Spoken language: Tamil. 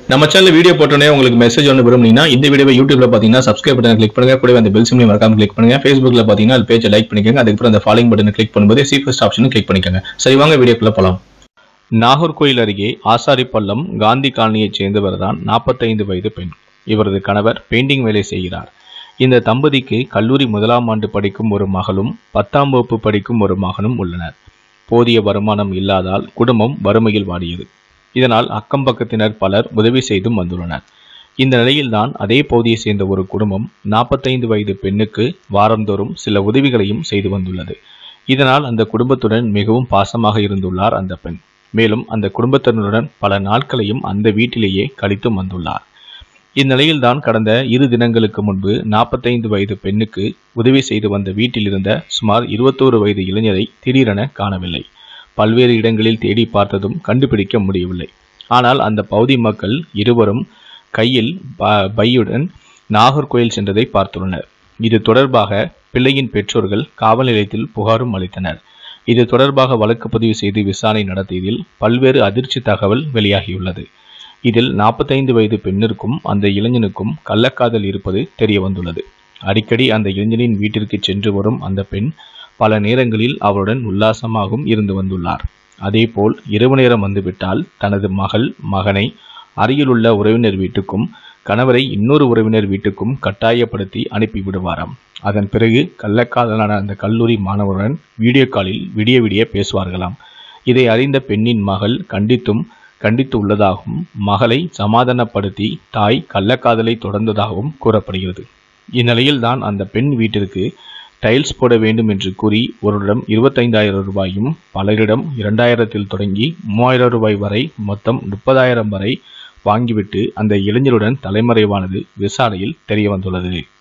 நம்ம சேனல் வீடியோ போட்டோன்னே உங்களுக்கு மெசேஜ் ஒன்று விரும்புனீங்கன்னா இந்த வீடியோவை யூடியூப்ல பார்த்தீங்கன்னா சப்ஸ்கிரைப் பட்டன் கிளிக் பண்ணுங்க கூடவே அந்த பெல் சிம்லையும் மறக்காம கிளிக் பண்ணுங்க ஃபேஸ்புக்ல பார்த்தீங்கன்னா அது பேஜை லைக் பண்ணிக்கோங்க அதுக்கப்புறம் அந்த ஃபாலோயிங் பட்டனை கிளிக் பண்ணும்போது சி ஃபர்ஸ்ட் ஆப்ஷனும் கிளிக் பண்ணிக்கோங்க சரி வாங்க வீடியோக்குள்ள போலாம் நாகர்கோயில் அருகே ஆசாரிப்பள்ளம் காந்தி காலனியைச் சேர்ந்தவர் தான் நாற்பத்தைந்து வயது பெண் இவரது கணவர் பெயிண்டிங் வேலை செய்கிறார் இந்த தம்பதிக்கு கல்லூரி முதலாம் ஆண்டு படிக்கும் ஒரு மகளும் பத்தாம் வகுப்பு படிக்கும் ஒரு மகனும் உள்ளனர் போதிய வருமானம் இல்லாதால் குடும்பம் வறுமையில் வாடியது இதனால் அக்கம் பக்கத்தினர் பலர் உதவி செய்தும் வந்துள்ளனர் இந்த நிலையில்தான் அதே பகுதியை சேர்ந்த ஒரு குடும்பம் நாற்பத்தைந்து வயது பெண்ணுக்கு வாரந்தோறும் சில உதவிகளையும் செய்து வந்துள்ளது இதனால் அந்த குடும்பத்துடன் மிகவும் பாசமாக இருந்துள்ளார் அந்த பெண் மேலும் அந்த குடும்பத்தினருடன் பல நாட்களையும் அந்த வீட்டிலேயே கழித்தும் வந்துள்ளார் இந்நிலையில்தான் கடந்த இரு தினங்களுக்கு முன்பு நாற்பத்தைந்து வயது பெண்ணுக்கு உதவி செய்து வந்த வீட்டில் இருந்த சுமார் இருபத்தோரு வயது இளைஞரை திடீரென காணவில்லை பல்வேறு இடங்களில் தேடி பார்த்ததும் கண்டுபிடிக்க முடியவில்லை ஆனால் அந்த பகுதி மக்கள் இருவரும் கையில் ப- பையுடன் நாகர்கோயில் சென்றதை பார்த்துள்ளனர் இது தொடர்பாக பிள்ளையின் பெற்றோர்கள் காவல் நிலையத்தில் புகாரும் அளித்தனர் இது தொடர்பாக வழக்கு பதிவு செய்து விசாரணை நடத்தியதில் பல்வேறு அதிர்ச்சி தகவல் வெளியாகியுள்ளது இதில் நாற்பத்தைந்து வயது பெண்ணிற்கும் அந்த இளைஞனுக்கும் கள்ளக்காதல் இருப்பது தெரிய வந்துள்ளது அடிக்கடி அந்த இளைஞனின் வீட்டிற்கு சென்று வரும் அந்த பெண் பல நேரங்களில் அவருடன் உல்லாசமாகவும் இருந்து வந்துள்ளார் அதேபோல் இரவு நேரம் வந்துவிட்டால் தனது மகள் மகனை அருகிலுள்ள உறவினர் வீட்டுக்கும் கணவரை இன்னொரு உறவினர் வீட்டுக்கும் கட்டாயப்படுத்தி அனுப்பிவிடுவாராம் அதன் பிறகு கள்ளக்காதலான அந்த கல்லூரி மாணவருடன் வீடியோ காலில் விடிய விடிய பேசுவார்களாம் இதை அறிந்த பெண்ணின் மகள் கண்டித்தும் கண்டித்து உள்ளதாகவும் மகளை சமாதானப்படுத்தி தாய் கள்ளக்காதலை தொடர்ந்ததாகவும் கூறப்படுகிறது இந்நிலையில் தான் அந்த பெண் வீட்டிற்கு டைல்ஸ் போட வேண்டும் என்று கூறி ஒருவரிடம் இருபத்தைந்தாயிரம் ரூபாயும் பலரிடம் இரண்டாயிரத்தில் தொடங்கி மூவாயிரம் ரூபாய் வரை மொத்தம் முப்பதாயிரம் வரை வாங்கிவிட்டு அந்த இளைஞருடன் தலைமறைவானது விசாரணையில் தெரிய வந்துள்ளது